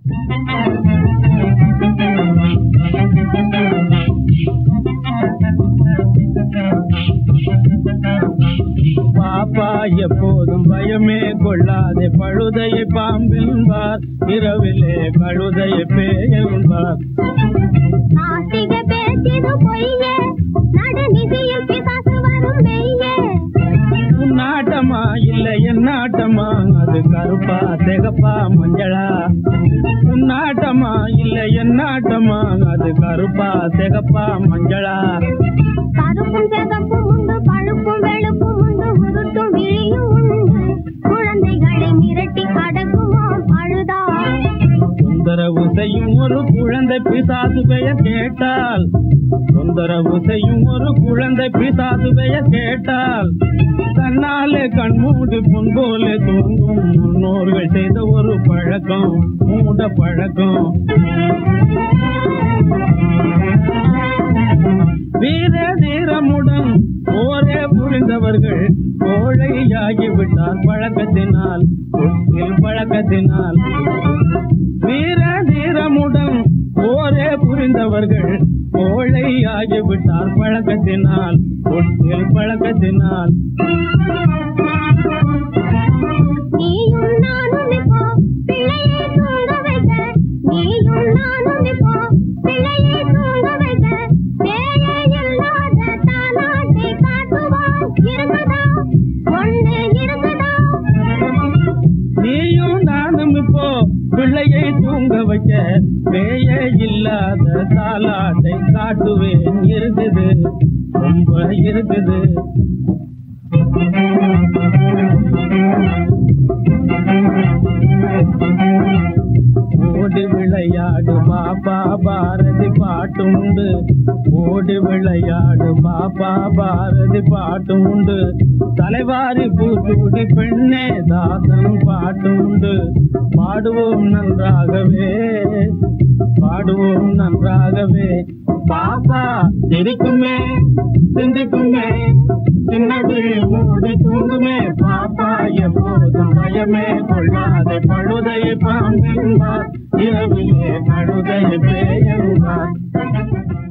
பாப்பா எப்போதும் பயமே கொள்ளாதே பழுதையை பாம்பென்பார் இரவிலே கழுதையை பேயென்பார் நாசிக பேசிது பொய்யே நடுநிதியில் பிசாசு வரும் மெய்யே உன்னாட்டமா இல்ல என்னாட்டமா அது கருப்பா சிகப்பா மஞ்சளா உன்னாட்டமா இல்ல என்னாட்டமா அது கருப்பா சிகப்பா மஞ்சளா கருப்பும் சிகப்பும் உண்டு பழுப்பும் வெளுப்பும் உண்டு உருட்டும் விழியும் உண்டு குழந்தைகளை மிரட்டி கடக்குமா பழுதா தொந்தரவு செய்யும் ஒரு குழந்தை பிசாசு பெயர் கேட்டால் தொந்தரவு செய்யும் ஒரு குழந்தை பிசாசு பெயர் கேட்டால் தன்னாலே கண்மூடி பொன் போல தூங்கும் முன்னோர்கள் செய்த ஒரு பழக்கம் மூட பழக்கம் வீர தீரமுடன் போரே புரிந்தவர்கள் கோழையாகிவிட்டார் பழக்கத்தினால் ஒட்டில் பழக்கத்தினால் வீர தீரமுடன் போரே புரிந்தவர்கள் கோழையாகிவிட்டார் பழக்கத்தினால் ஒட்டில் பழக்கத்தினால் நீயும் நானும் இப்போ பிள்ளையை தூங்க வைக்க நீயும் நானும் இப்போ பிள்ளையை தூங்க வைக்க வேலை இல்லாத தாலாட்டை காட்டுவான் இருக்குதா ஒண்ணு இருக்குதா நீயும் நானும் இப்போ பிள்ளையை தூங்க வைக்க பேய இல்லாத தாலாட்டை காட்டுவேன் இருக்குது ரொம்ப இருக்குது ஓடி விளையாடு பாப்பா பாரதி பாட்டுண்டு ஓடி விளையாடு பாப்பா பாரதி பாட்டுண்டு தலைவாரி பூத்துடி பெண்ணே தாசன் பாட்டுண்டு பாடுவோம் நன்றாகவே பாடுவோம் நன்றாகவே பாப்பா சிரிக்குமே சிந்திக்குமே சின்னது மூடி தூங்குமே பாப்பா எப்போதும் பயமே கொள்ளாதே பழுதையை பாம்பென்பார் இரவிலே பழுதையை பேயென்பார்